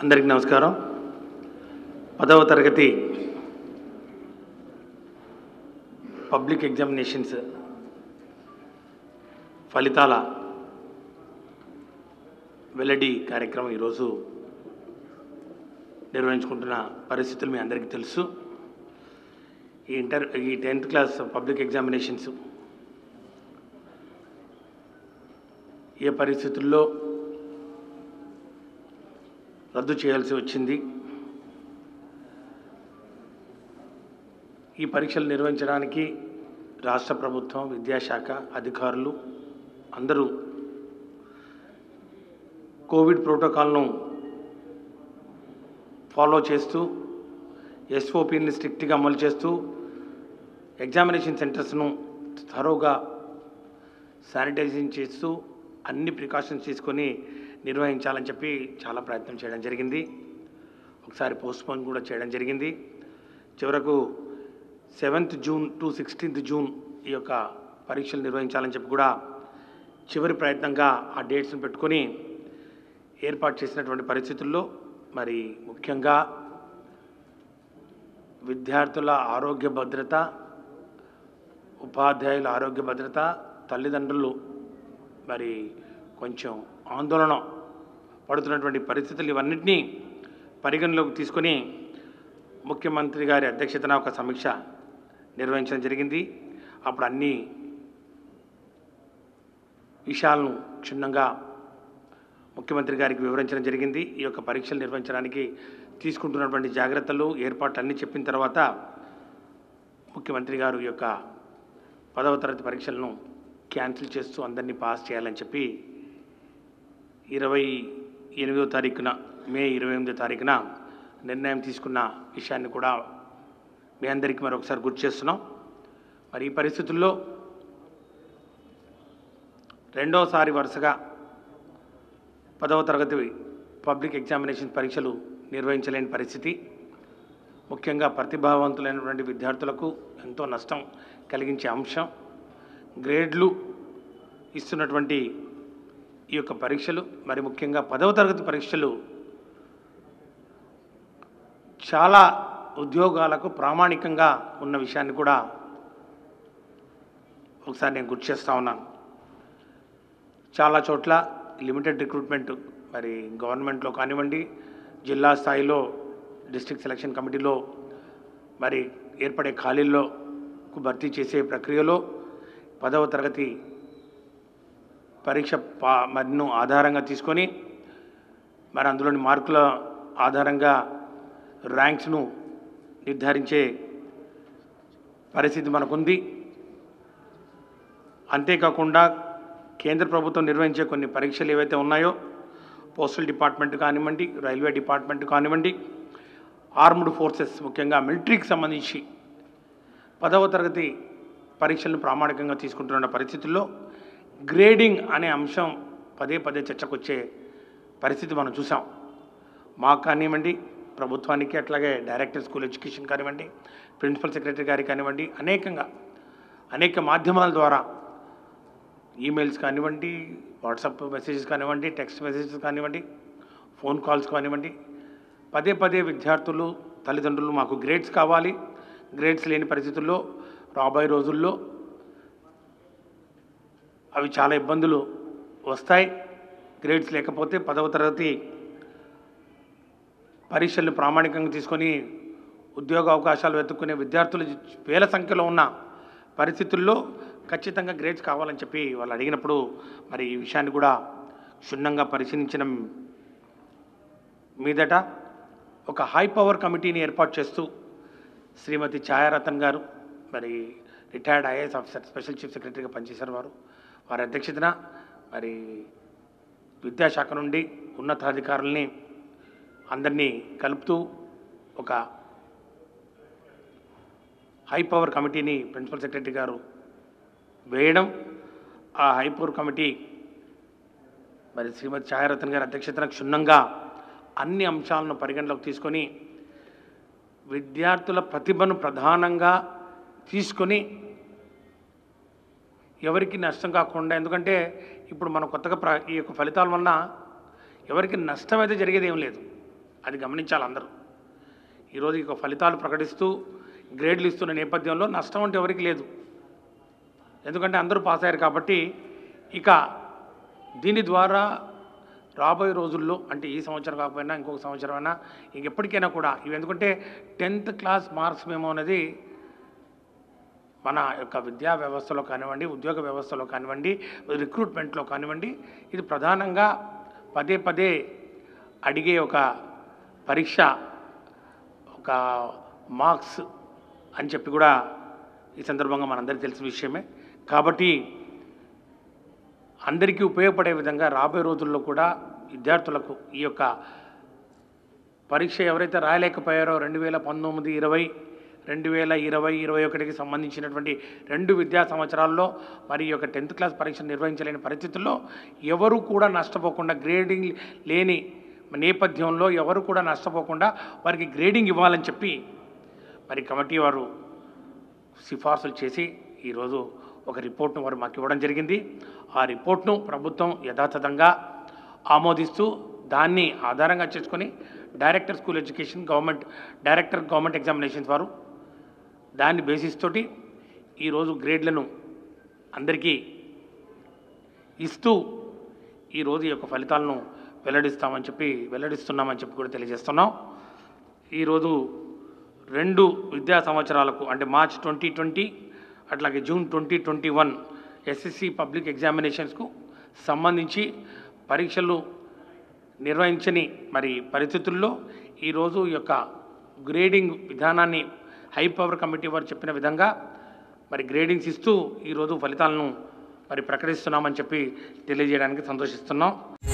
అందరికీ నమస్కారం పదవ తరగతి పబ్లిక్ ఎగ్జామినేషన్స్ ఫలితాల వెల్లడి కార్యక్రమం ఈరోజు నిర్వహించుకుంటున్న పరిస్థితులు మీ అందరికీ తెలుసు ఈ ఇంటర్ ఈ టెన్త్ క్లాస్ పబ్లిక్ ఎగ్జామినేషన్స్ ఏ పరిస్థితుల్లో రద్దు చేయాల్సి వచ్చింది ఈ పరీక్షలు నిర్వహించడానికి రాష్ట్ర ప్రభుత్వం విద్యాశాఖ అధికారులు అందరూ కోవిడ్ ప్రోటోకాల్ను ఫాలో చేస్తూ ఎస్ఓపిని స్ట్రిక్ట్గా అమలు చేస్తూ ఎగ్జామినేషన్ సెంటర్స్ను థరోగా శానిటైజింగ్ చేస్తూ అన్ని ప్రికాషన్స్ తీసుకొని నిర్వహించాలని చెప్పి చాలా ప్రయత్నం చేయడం జరిగింది ఒకసారి పోస్ట్పోన్ కూడా చేయడం జరిగింది చివరకు seventh June to sixteenth June ఈ యొక్క పరీక్షలు నిర్వహించాలని చెప్పి కూడా చివరి ప్రయత్నంగా ఆ డేట్స్ని పెట్టుకొని ఏర్పాటు చేసినటువంటి పరిస్థితుల్లో మరి ముఖ్యంగా విద్యార్థుల ఆరోగ్య భద్రత ఉపాధ్యాయుల ఆరోగ్య భద్రత తల్లిదండ్రులు మరి కొంచెం ఆందోళన పడుతున్నటువంటి పరిస్థితులు ఇవన్నింటినీ పరిగణలోకి తీసుకొని ముఖ్యమంత్రి గారి అధ్యక్షతన ఒక సమీక్ష నిర్వహించడం జరిగింది అప్పుడు అన్ని విషయాలను క్షుణ్ణంగా ముఖ్యమంత్రి గారికి వివరించడం జరిగింది ఈ యొక్క పరీక్షలు నిర్వహించడానికి తీసుకుంటున్నటువంటి జాగ్రత్తలు ఏర్పాట్లు అన్నీ చెప్పిన తర్వాత ముఖ్యమంత్రి గారు ఈ యొక్క పదవ తరగతి పరీక్షలను క్యాన్సిల్ చేస్తూ అందరినీ పాస్ చేయాలని చెప్పి ఇరవై ఎనిమిదో తారీఖున మే ఇరవై ఎనిమిదో తారీఖున నిర్ణయం తీసుకున్న విషయాన్ని కూడా మీ అందరికీ మరొకసారి గుర్తు చేస్తున్నాం మరి ఈ పరిస్థితుల్లో రెండోసారి వరుసగా పదవ తరగతి పబ్లిక్ ఎగ్జామినేషన్ పరీక్షలు నిర్వహించలేని పరిస్థితి ముఖ్యంగా ప్రతిభావంతులైనటువంటి విద్యార్థులకు ఎంతో నష్టం కలిగించే అంశం గ్రేడ్లు ఇస్తున్నటువంటి ఈ యొక్క పరీక్షలు మరి ముఖ్యంగా పదవ తరగతి పరీక్షలు చాలా ఉద్యోగాలకు ప్రామాణికంగా ఉన్న విషయాన్ని కూడా ఒకసారి నేను గుర్తు చేస్తూ ఉన్నాను చాలా చోట్ల లిమిటెడ్ రిక్రూట్మెంట్ మరి గవర్నమెంట్లో కానివ్వండి జిల్లా స్థాయిలో డిస్ట్రిక్ట్ సెలక్షన్ కమిటీలో మరి ఏర్పడే ఖాళీల్లో భర్తీ చేసే ప్రక్రియలో పదవ తరగతి పరీక్ష పా మరిను ఆధారంగా తీసుకొని మరి అందులోని మార్కుల ఆధారంగా ర్యాంక్స్ను నిర్ధారించే పరిస్థితి మనకుంది అంతేకాకుండా కేంద్ర ప్రభుత్వం నిర్వహించే కొన్ని పరీక్షలు ఏవైతే ఉన్నాయో పోస్టల్ డిపార్ట్మెంట్ కానివ్వండి రైల్వే డిపార్ట్మెంట్ కానివ్వండి ఆర్మ్డ్ ఫోర్సెస్ ముఖ్యంగా మిలిటరీకి సంబంధించి పదవ తరగతి పరీక్షలను ప్రామాణికంగా తీసుకుంటున్న పరిస్థితుల్లో గ్రేడింగ్ అనే అంశం పదే పదే చర్చకు వచ్చే పరిస్థితి మనం చూసాం మాకు కానివ్వండి ప్రభుత్వానికి అట్లాగే డైరెక్టర్ స్కూల్ ఎడ్యుకేషన్ కానివ్వండి ప్రిన్సిపల్ సెక్రటరీ గారికి కానివ్వండి అనేకంగా అనేక మాధ్యమాల ద్వారా ఈమెయిల్స్ కానివ్వండి వాట్సాప్ మెసేజెస్ కానివ్వండి టెక్స్ట్ మెసేజెస్ కానివ్వండి ఫోన్ కాల్స్ కానివ్వండి పదే పదే విద్యార్థులు తల్లిదండ్రులు మాకు గ్రేడ్స్ కావాలి గ్రేడ్స్ లేని పరిస్థితుల్లో రాబోయే రోజుల్లో అవి చాలా ఇబ్బందులు వస్తాయి గ్రేడ్స్ లేకపోతే పదవ తరగతి పరీక్షలను ప్రామాణికంగా తీసుకొని ఉద్యోగ అవకాశాలు వెతుక్కునే విద్యార్థులు వేల సంఖ్యలో ఉన్న పరిస్థితుల్లో ఖచ్చితంగా గ్రేడ్స్ కావాలని చెప్పి వాళ్ళు అడిగినప్పుడు మరి ఈ విషయాన్ని కూడా క్షుణ్ణంగా పరిశీలించిన మీదట ఒక హై పవర్ కమిటీని ఏర్పాటు చేస్తూ శ్రీమతి ఛాయారతన్ గారు మరి retired IAS officer special chief సెక్రటరీగా పనిచేశారు వారు వారి అధ్యక్షతన మరి విద్యాశాఖ నుండి ఉన్నతాధికారుల్ని అందరినీ కలుపుతూ ఒక హై పవర్ కమిటీని ప్రిన్సిపల్ సెక్రటరీ గారు వేయడం ఆ హై పవర్ కమిటీ మరి శ్రీమతి ఛాయారతన్ గారి అధ్యక్షతన క్షుణ్ణంగా అన్ని అంశాలను పరిగణలోకి తీసుకొని విద్యార్థుల ప్రతిభను ప్రధానంగా తీసుకొని ఎవరికి నష్టం కాకుండా ఎందుకంటే ఇప్పుడు మనం కొత్తగా ప్ర ఈ యొక్క ఫలితాల వలన ఎవరికి నష్టం అయితే జరిగేది ఏం లేదు అది గమనించాలి అందరూ ఈరోజు ఇక ఫలితాలు ప్రకటిస్తూ గ్రేడ్లు ఇస్తున్న నేపథ్యంలో నష్టం అంటే ఎవరికి లేదు ఎందుకంటే అందరూ పాస్ అయ్యారు కాబట్టి ఇక దీని ద్వారా రాబోయే రోజుల్లో అంటే ఈ సంవత్సరం కాకపోయినా ఇంకొక సంవత్సరం అయినా ఇంకెప్పటికైనా కూడా ఇవి ఎందుకంటే టెన్త్ క్లాస్ మార్క్స్ మేము అనేది మన యొక్క విద్యా వ్యవస్థలో కానివ్వండి ఉద్యోగ వ్యవస్థలో కానివ్వండి రిక్రూట్మెంట్లో కానివ్వండి ఇది ప్రధానంగా పదే పదే అడిగే ఒక పరీక్ష ఒక మార్క్స్ అని చెప్పి కూడా ఈ సందర్భంగా మనందరికీ తెలిసిన విషయమే కాబట్టి అందరికీ ఉపయోగపడే విధంగా రాబోయే రోజుల్లో కూడా విద్యార్థులకు ఈ యొక్క పరీక్ష ఎవరైతే రాయలేకపోయారో రెండు వేల పంతొమ్మిది ఇరవై రెండు వేల ఇరవై ఇరవై ఒకటికి సంబంధించినటువంటి రెండు విద్యా సంవత్సరాల్లో మరి ఈ యొక్క టెన్త్ క్లాస్ పరీక్ష నిర్వహించలేని పరిస్థితుల్లో ఎవరు కూడా నష్టపోకుండా గ్రేడింగ్ లేని నేపథ్యంలో ఎవరు కూడా నష్టపోకుండా వారికి గ్రేడింగ్ ఇవ్వాలని చెప్పి మరి కమిటీ వారు సిఫార్సులు చేసి ఈరోజు ఒక రిపోర్ట్ను వారు మాకు ఇవ్వడం జరిగింది ఆ రిపోర్ట్ను ప్రభుత్వం యథాతథంగా ఆమోదిస్తూ దాన్ని ఆధారంగా చేసుకొని director school education government director government examinations వారు దాన్ని బేసిస్ తోటి ఈరోజు గ్రేడ్లను అందరికీ ఇస్తూ ఈరోజు ఈ యొక్క ఫలితాలను వెల్లడిస్తామని చెప్పి వెల్లడిస్తున్నామని చెప్పి కూడా తెలియజేస్తున్నాం ఈరోజు రెండు విద్యా సంవత్సరాలకు అంటే మార్చ్ ట్వంటీ ట్వంటీ అట్లాగే June twenty twenty one SSC public ఎగ్జామినేషన్స్కు సంబంధించి పరీక్షలు నిర్వహించని మరి పరిస్థితుల్లో ఈరోజు ఈ యొక్క గ్రేడింగ్ విధానాన్ని హై పవర్ కమిటీ వారు చెప్పిన విధంగా మరి గ్రేడింగ్స్ ఇస్తూ ఈరోజు ఫలితాలను మరి ప్రకటిస్తున్నామని చెప్పి తెలియజేయడానికి సంతోషిస్తున్నాం